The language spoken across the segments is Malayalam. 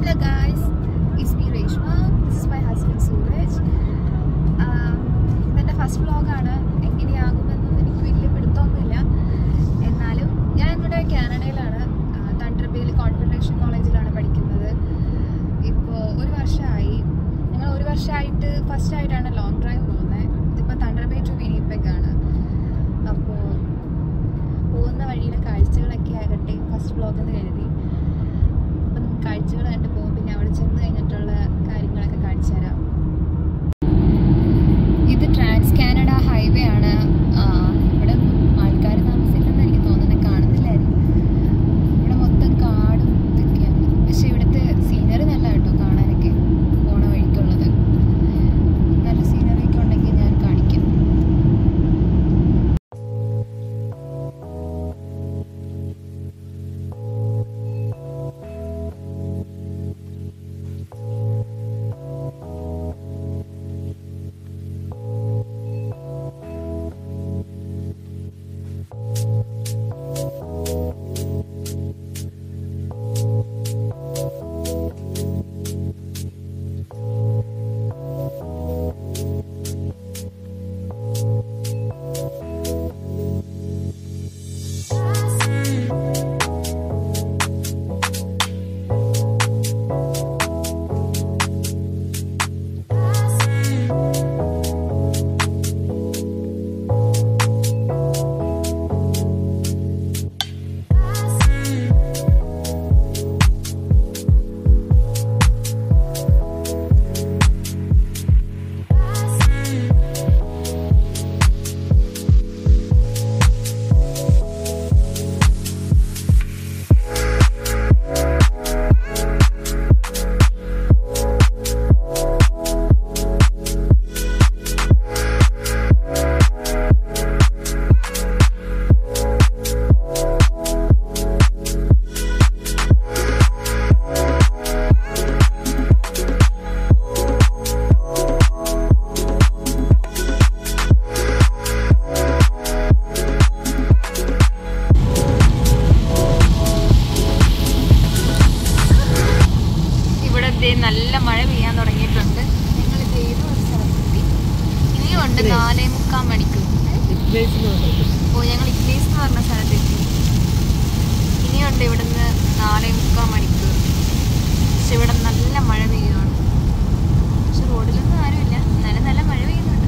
Hello guys, it's me Reshma. This is my husband Suraj. Um, ഇതെൻ്റെ ഫസ്റ്റ് വ്ളോഗാണ് എങ്ങനെയാകുമെന്നൊന്നും എനിക്ക് വലിയ പിടുത്തമൊന്നുമില്ല എന്നാലും ഞാൻ ഇവിടെ കാനഡയിലാണ് തണ്ടർബേൽ കോൺഫെഡറേഷൻ കോളേജിലാണ് പഠിക്കുന്നത് ഇപ്പോൾ ഒരു വർഷമായി ഞങ്ങൾ ഒരു വർഷമായിട്ട് ഫസ്റ്റ് ആയിട്ടാണ് ലോങ് ഡ്രൈവ് പോകുന്നത് ഇതിപ്പോൾ തണ്ടർബേ ടു വിനിപ്പെക്കാണ് അപ്പോൾ പോകുന്ന വഴിയിലെ കാഴ്ചകളൊക്കെ ആകട്ടെ ഫസ്റ്റ് വ്ളോഗ് എന്ന് കരുതി അപ്പം നമുക്ക് കാഴ്ചകൾ കണ്ട് പോകും പിന്നെ അവിടെ ചെന്ന് കഴിഞ്ഞിട്ടുള്ള കാര്യങ്ങളൊക്കെ കാണിച്ചു തരാം ഇത് ട്രാൻസ് കാനഡ ഹൈവേ ആണ് ആ, ഇവിടെ ആൾക്കാർ താമസിക്കുന്ന എനിക്ക് തോന്നുന്നത് കാണുന്നില്ലായിരുന്നു ഇവിടെ മൊത്തം കാടും ഇതൊക്കെയാണ് പക്ഷെ ഇവിടുത്തെ സീനറി നല്ല കേട്ടോ കാണാനൊക്കെ പോണ വഴിക്കുള്ളത് നല്ല സീനറി ഒക്കെ ഉണ്ടെങ്കിൽ ഞാൻ കാണിക്കാം ഇവിടെ ദേ നല്ല മഴ പെയ്യാൻ തുടങ്ങിയിട്ടുണ്ട് ഞങ്ങൾ ഏതോ ഒരു സ്ഥലത്തെത്തി ഇനിയുണ്ട് നാലേ മുക്കാൽ മണിക്കൂർ ഓ ഞങ്ങൾ ഇഗ്ലേസ് എന്ന് പറഞ്ഞ സ്ഥലത്തെത്തി ഇനിയുണ്ട് ഇവിടുന്ന് നാലേ മുക്കാൽ മണിക്കൂർ പക്ഷെ ഇവിടെ നല്ല മഴ പെയ്യുകയാണ് പക്ഷെ റോഡിലൊന്നും ആരുമില്ല എന്നാലും നല്ല മഴ പെയ്യുന്നുണ്ട്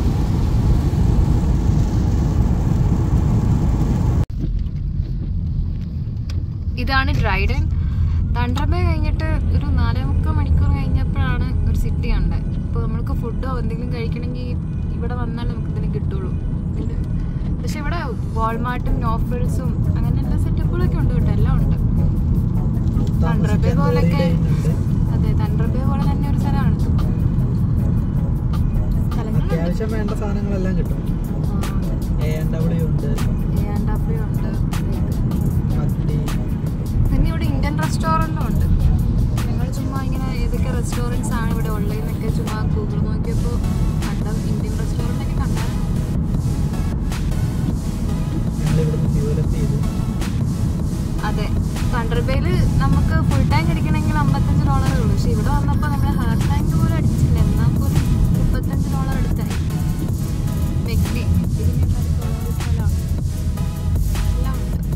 ഇതാണ് ഡ്രൈഡൻ തണ്ടർബേ കഴിഞ്ഞിട്ട് ഒരു നാലേ മുക്കാൽ മണിക്കൂർ കഴിഞ്ഞപ്പോഴാണ് ഒരു സിറ്റി കണ്ടത് ഇപ്പോൾ നമ്മൾക്ക് ഫുഡോ എന്തെങ്കിലും കഴിക്കണമെങ്കിൽ ഇവിടെ വന്നാൽ നമുക്ക് എന്തെങ്കിലും കിട്ടുള്ളൂ ഇതില് പക്ഷെ ഇവിടെ വാൾമാർട്ടും നോഫിൾസും അങ്ങനെ എല്ലാ സെറ്റപ്പുകളൊക്കെ ഉണ്ട് കേട്ടോ എല്ലാം ഉണ്ട് തണ്ടർബേ പോലൊക്കെ അതെ തണ്ടർബേ പോലെ തന്നെ ഒരു സ്ഥലമാണ് സ്ഥലങ്ങളുണ്ട് അത്യാവശ്യം വേണ്ട സാധനങ്ങളെല്ലാം കിട്ടും എ എൻ ഡബ്ല്യു ഉണ്ട് ഏണ്ടാപ്പുഴ ഉണ്ട് മന്തി പിന്നെ ഇവിടെ ഇന്ത്യൻ റെസ്റ്റോറൻറ്റും ഉണ്ട് ഞങ്ങൾ ചുമ്മാ ഇങ്ങനെ ഏതൊക്കെ റെസ്റ്റോറൻറ്റ്സ് ആണ് ഇവിടെ ഉള്ളതെന്നൊക്കെ ചുമ്മാ ഗൂഗിൾ നോക്കിയപ്പോൾ കണ്ട ഇന്ത്യൻ റെസ്റ്റോറൻ്റ് ഒക്കെ കണ്ടായിരുന്നു ഞങ്ങൾ ഇവിടുന്ന് ഡെവലപ്പ് ചെയ്തു അതെ തണ്ടർബേയിൽ നമുക്ക് ഫുൾ ടാങ്ക് അടിക്കണമെങ്കിൽ അമ്പത്തഞ്ച് ഡോളറേ ഉള്ളൂ പക്ഷേ ഇവിടെ വന്നപ്പോൾ നമ്മൾ ഹാഫ് ടാങ്ക് പോലും അടിച്ചില്ല എന്നാൽ പോലും മുപ്പത്തഞ്ച് ഡോളർ അടുത്തായി മെഗ്ഡി മെഗ്ഡി പിന്നെ ഒരു സ്ഥലമാണ് എല്ലാം ഉണ്ട്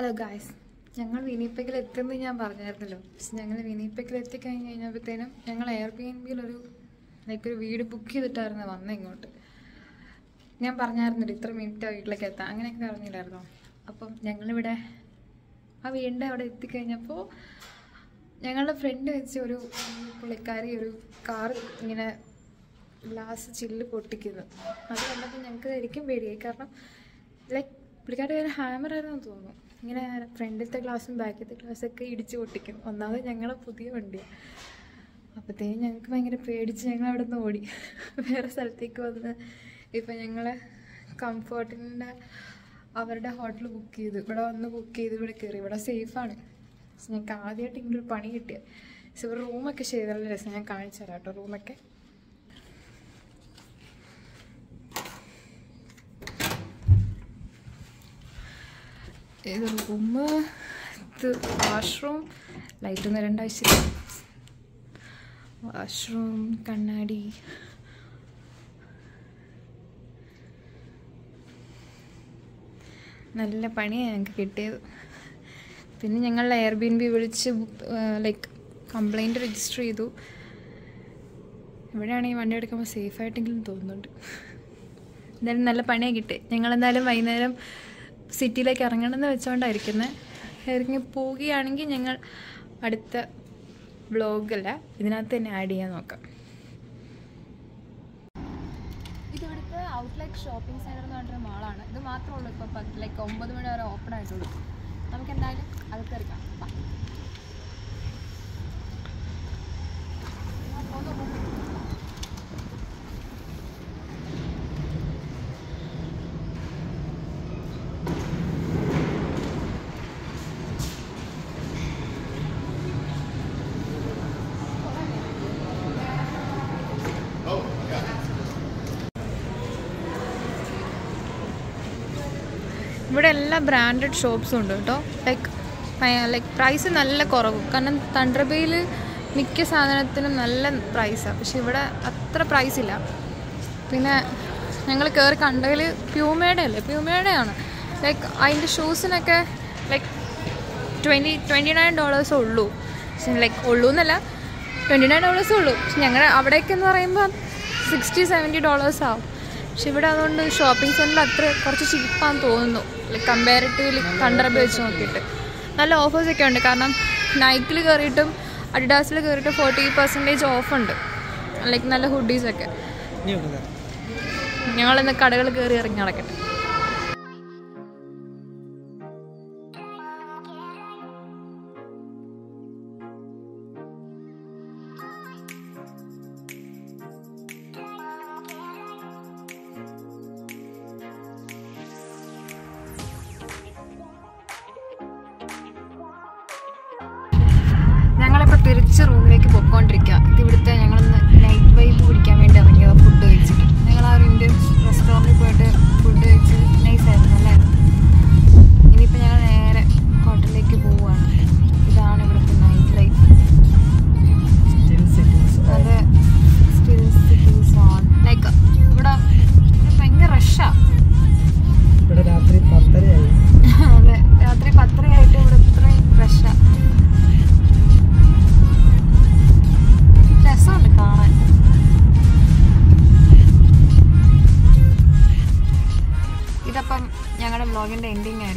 ഹലോ ഗായ്സ് ഞങ്ങൾ വിനീപ്പക്കിൽ എത്തുമെന്ന് ഞാൻ പറഞ്ഞായിരുന്നല്ലോ പക്ഷെ ഞങ്ങൾ വിനീപ്പക്കിൽ എത്തിക്കഴിഞ്ഞ് കഴിഞ്ഞപ്പോഴത്തേനും ഞങ്ങൾ എയർ ബി എൻ ബിയിൽ ഒരു ലൈക്ക് ഒരു വീട് ബുക്ക് ചെയ്തിട്ടായിരുന്നു വന്നത് ഇങ്ങോട്ട് ഞാൻ പറഞ്ഞായിരുന്നല്ലോ ഇത്ര മിനിറ്റ് വീട്ടിലേക്ക് എത്താം അങ്ങനെയൊക്കെ പറഞ്ഞില്ലായിരുന്നോ അപ്പം ഞങ്ങളിവിടെ ആ വീടിൻ്റെ അവിടെ എത്തിക്കഴിഞ്ഞപ്പോൾ ഞങ്ങളുടെ ഫ്രണ്ട് വെച്ച് ഒരു പുള്ളിക്കാരി ഒരു കാർ ഇങ്ങനെ ഗ്ലാസ് ചില്ല് പൊട്ടിക്കുന്നു അത് കണ്ടപ്പോൾ ഞങ്ങൾക്ക് ശരിക്കും പേടിയായി കാരണം ലൈക്ക് പുള്ളിക്കാരുടെ ഒരു ഹാമർ ആയിരുന്നു തോന്നുന്നു ഇങ്ങനെ ഫ്രണ്ടിലത്തെ ഗ്ലാസും ബാക്കിലത്തെ ഗ്ലാസ്സൊക്കെ ഇടിച്ച് പൊട്ടിക്കും ഒന്നാമത് ഞങ്ങളെ പുതിയ വണ്ടിയാണ് അപ്പോഴത്തേനും ഞങ്ങൾക്ക് ഭയങ്കര പേടിച്ച് ഞങ്ങൾ അവിടെ നിന്ന് ഓടി വേറെ സ്ഥലത്തേക്ക് വന്ന് ഇപ്പം ഞങ്ങൾ കംഫർട്ടിൻ്റെ അവരുടെ ഹോട്ടൽ ബുക്ക് ചെയ്തു ഇവിടെ വന്ന് ബുക്ക് ചെയ്ത് ഇവിടെ കയറി ഇവിടെ സേഫാണ് പക്ഷെ ഞങ്ങൾക്ക് ആദ്യമായിട്ട് ഇങ്ങനെ ഒരു പണി കിട്ടിയത് പക്ഷെ ഇവിടെ റൂമൊക്കെ ശരി നല്ല രസം ഞാൻ കാണിച്ചു തരാം കേട്ടോ റൂമൊക്കെ ഇത് റൂം ഇത് വാഷ്റൂം ലൈറ്റൊന്നും രണ്ടാഴ്ച വാഷ്റൂം കണ്ണാടി നല്ല പണിയാണ് ഞങ്ങൾക്ക് കിട്ടിയത് പിന്നെ ഞങ്ങൾ എയർ ബി എൻ ബി വിളിച്ച് ലൈക്ക് കംപ്ലൈൻറ്റ് രജിസ്റ്റർ ചെയ്തു ഇവിടെയാണെങ്കിൽ വണ്ടി എടുക്കുമ്പോൾ സേഫായിട്ടെങ്കിലും തോന്നുന്നുണ്ട് എന്തായാലും നല്ല പണിയാണ് കിട്ടി ഞങ്ങളെന്തായാലും വൈകുന്നേരം സിറ്റിയിലേക്ക് ഇറങ്ങണമെന്ന് വെച്ചുകൊണ്ടായിരിക്കുന്നത് ഇറങ്ങി പോവുകയാണെങ്കിൽ ഞങ്ങൾ അടുത്ത വ്ളോഗല്ല ഇതിനകത്ത് തന്നെ ആഡ് ചെയ്യാൻ നോക്കാം ഇത് ഇവിടുത്തെ ഔട്ട്ലെറ്റ് ഷോപ്പിംഗ് സെൻറ്റർ എന്ന് പറഞ്ഞൊരു മാളാണ് ഇത് മാത്രമേ ഉള്ളൂ ഇപ്പോൾ ലൈക്ക് ഒമ്പത് മണി വരെ ഓപ്പൺ ആയിട്ടുള്ളൂ നമുക്ക് എന്തായാലും അത് കയറിക്കാം വാ. ആ, പോന്നോ, പോന്നോ. ഇവിടെ എല്ലാ ബ്രാൻഡഡ് ഷോപ്സും ഉണ്ട് കേട്ടോ ലൈക്ക് ലൈക്ക് പ്രൈസ് നല്ല കുറവ് കാരണം തണ്ടർബയിൽ മിക്ക സാധനത്തിനും നല്ല പ്രൈസാണ് പക്ഷെ ഇവിടെ അത്ര പ്രൈസ് ഇല്ല പിന്നെ ഞങ്ങൾ കയറി കണ്ടതിൽ പ്യൂമയുടെ അല്ലേ പ്യൂമയുടെ ആണ് ലൈക്ക് അതിൻ്റെ ഷൂസിനൊക്കെ ലൈക്ക് ട്വൻറ്റി ട്വൻറ്റി നയൻ ഡോളേഴ്സേ ഉള്ളൂ പക്ഷെ ലൈക്ക് ഉള്ളൂ എന്നല്ല ട്വൻറ്റി നയൻ ഡോളേഴ്സേ ഉള്ളൂ പക്ഷെ ഞങ്ങൾ അവിടേക്കെന്ന് പറയുമ്പോൾ സിക്സ്റ്റി സെവൻറ്റി ഡോളേഴ്സ് ആവും പക്ഷെ ഇവിടെ അതുകൊണ്ട് ഷോപ്പിംഗ് സെൻറ്ററിൽ അത്ര കുറച്ച് ചീപ്പാന്ന് തോന്നുന്നു ലൈക്ക് കമ്പാരിറ്റീവ്ലി കണ്ടറബ് വെച്ച് നോക്കിയിട്ട് നല്ല ഓഫേഴ്സൊക്കെ ഉണ്ട് കാരണം നൈക്കിൽ കയറിയിട്ടും അഡിഡാസിൽ കയറിയിട്ട് ഫോർട്ടി പെർസെൻറ്റേജ് ഓഫ് ഉണ്ട് ലൈക്ക് നല്ല ഹുഡീസൊക്കെ നീ ഇവിടെ ഞങ്ങളിന്ന് കടകൾ കയറി ഇറങ്ങി നടക്കട്ടെ ഞങ്ങളിപ്പോൾ തിരിച്ച് റൂമിലേക്ക് പോയിക്കൊണ്ടിരിക്കുക ഇത് ഇവിടുത്തെ ഞങ്ങളൊന്ന് നൈറ്റ് വൈബ് പിടിക്കാൻ വേണ്ടി ഇറങ്ങിയത് ഫുഡ് കഴിച്ചിട്ട് ഞങ്ങൾ ആ ഒരു ഇന്ത്യൻ റെസ്റ്റോറൻറ്റിൽ പോയിട്ട് ഫുഡ് കഴിച്ച് നൈസായിരുന്നു അല്ലായിരുന്നു ഇനിയിപ്പോൾ ഞങ്ങൾ നേരെ ഹോട്ടലിലേക്ക് പോവുകയാണ് ഇതാണ് ഇവിടുത്തെ നൈറ്റ് ലൈഫ് സ്റ്റിൽ സിറ്റീസ് അത് സ്റ്റിൽ സിറ്റീസ് ഓൺ ലൈക്ക് ഇവിടെ ഇവിടെ ഭയങ്കര റഷാണ് ഇവിടെ രാത്രി പത്തരയായി അതെ രാത്രി പത്തരയായിട്ട് ഇവിടെ ഇത്രയും റഷാണ് രസമുണ്ട് കാണാൻ ഇതപ്പം ഞങ്ങളുടെ വ്ളോഗിൻ്റെ എൻഡിങ് ആയിരുന്നു